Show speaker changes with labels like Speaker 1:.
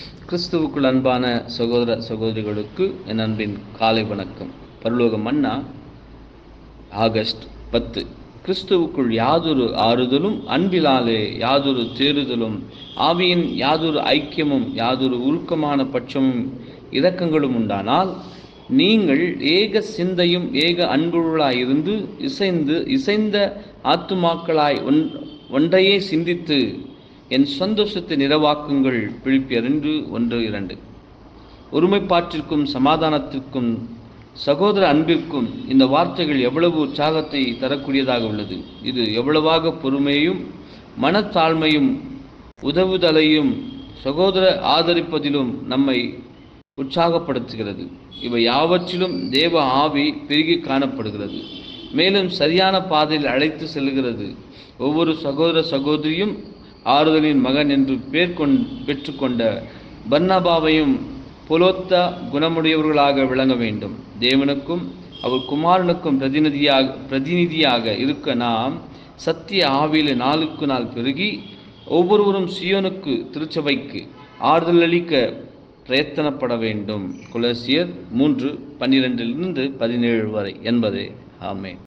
Speaker 1: கிறிஸ்துவுக்குள் அன்பான சகோதர சகோதரிகளுக்கு என் அன்பின் காலை வணக்கம் பரலோக மன்னா ஆகஸ்ட் பத்து கிறிஸ்துவுக்குள் யாதொரு ஆறுதலும் அன்பிலாலே யாதொரு தேறுதலும் ஆவியின் யாதொரு ஐக்கியமும் யாதொரு உருக்கமான பட்சமும் இரக்கங்களும் உண்டானால் நீங்கள் ஏக சிந்தையும் ஏக அன்புள்ளாயிருந்து இசைந்து இசைந்த ஆத்துமாக்களாய் ஒன் ஒன்றையே சிந்தித்து என் சந்தோஷத்தை நிறைவாக்குங்கள் பிழிப்பியர் என்று ஒன்று இரண்டு ஒருமைப்பாட்டிற்கும் சமாதானத்திற்கும் சகோதர அன்பிற்கும் இந்த வார்த்தைகள் எவ்வளவு உற்சாகத்தை தரக்கூடியதாக உள்ளது இது எவ்வளவாக பொறுமையும் மனத்தாழ்மையும் உதவுதலையும் சகோதர ஆதரிப்பதிலும் நம்மை உற்சாகப்படுத்துகிறது இவை யாவற்றிலும் தேவ ஆவி பெருகி காணப்படுகிறது மேலும் சரியான பாதையில் அழைத்து செல்கிறது ஒவ்வொரு சகோதர சகோதரியும் ஆறுதலின் மகன் என்று பேர் கொண் பெற்றுக்கொண்ட பர்னபாவையும் புலோத்த குணமுடையவர்களாக விளங்க வேண்டும் தேவனுக்கும் அவர் குமாரனுக்கும் பிரதிநிதியாக பிரதிநிதியாக இருக்க நாம் சத்திய ஆவியில நாளுக்கு நாள் பெருகி ஒவ்வொருவரும் சியோனுக்கு திருச்சபைக்கு ஆறுதல் அளிக்க பிரயத்தனப்பட வேண்டும் குலசியர் மூன்று பன்னிரெண்டிலிருந்து பதினேழு வரை என்பதே ஆமே